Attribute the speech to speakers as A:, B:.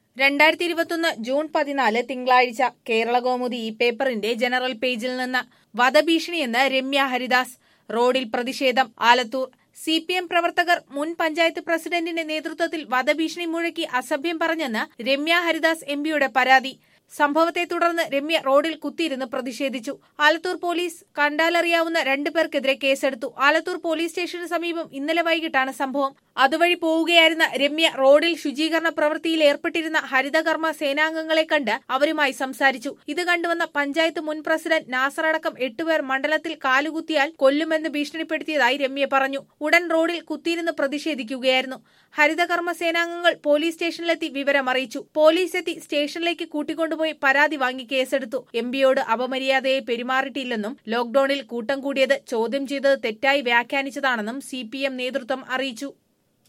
A: രണ്ടായിരത്തി ഇരുപത്തൊന്ന് ജൂൺ പതിനാല് തിങ്കളാഴ്ച കേരള കൗമുദി ഈ പേപ്പറിന്റെ ജനറൽ പേജിൽ നിന്ന് വധഭീഷണിയെന്ന് രമ്യ ഹരിദാസ് റോഡിൽ പ്രതിഷേധം ആലത്തൂർ സി പി എം പ്രവർത്തകർ മുൻ പഞ്ചായത്ത് പ്രസിഡന്റിന്റെ നേതൃത്വത്തിൽ വധഭീഷണി മുഴക്കി അസഭ്യം പറഞ്ഞെന്ന് രമ്യ ഹരിദാസ് എംപിയുടെ പരാതി സംഭവത്തെ തുടർന്ന് രമ്യ റോഡിൽ കുത്തിയിരുന്ന് പ്രതിഷേധിച്ചു ആലത്തൂർ പോലീസ് കണ്ടാലറിയാവുന്ന രണ്ടു പേർക്കെതിരെ കേസെടുത്തു ആലത്തൂർ പോലീസ് സ്റ്റേഷന് സമീപം ഇന്നലെ വൈകിട്ടാണ് സംഭവം അതുവഴി പോവുകയായിരുന്ന രമ്യ റോഡിൽ ശുചീകരണ പ്രവൃത്തിയിൽ ഏർപ്പെട്ടിരുന്ന ഹരിതകർമ്മ സേനാംഗങ്ങളെ കണ്ട് അവരുമായി സംസാരിച്ചു ഇത് കണ്ടുവന്ന പഞ്ചായത്ത് മുൻ പ്രസിഡന്റ് നാസർ അടക്കം എട്ടുപേർ മണ്ഡലത്തിൽ കാലുകുത്തിയാൽ കൊല്ലുമെന്ന് ഭീഷണിപ്പെടുത്തിയതായി രമ്യ പറഞ്ഞു ഉടൻ റോഡിൽ കുത്തിയിരുന്ന് പ്രതിഷേധിക്കുകയായിരുന്നു ഹരിതകർമ്മ സേനാംഗങ്ങൾ പോലീസ് സ്റ്റേഷനിലെത്തി വിവരമറിയിച്ചു പോലീസ് എത്തി സ്റ്റേഷനിലേക്ക് കൂട്ടിക്കൊണ്ടുപോയി പരാതി വാങ്ങി കേസെടുത്തു എംപിയോട് അപമര്യാദയെ പെരുമാറിയിട്ടില്ലെന്നും ലോക്ഡൌണിൽ കൂട്ടം കൂടിയത് ചോദ്യം ചെയ്തത് തെറ്റായി വ്യാഖ്യാനിച്ചതാണെന്നും സി നേതൃത്വം അറിയിച്ചു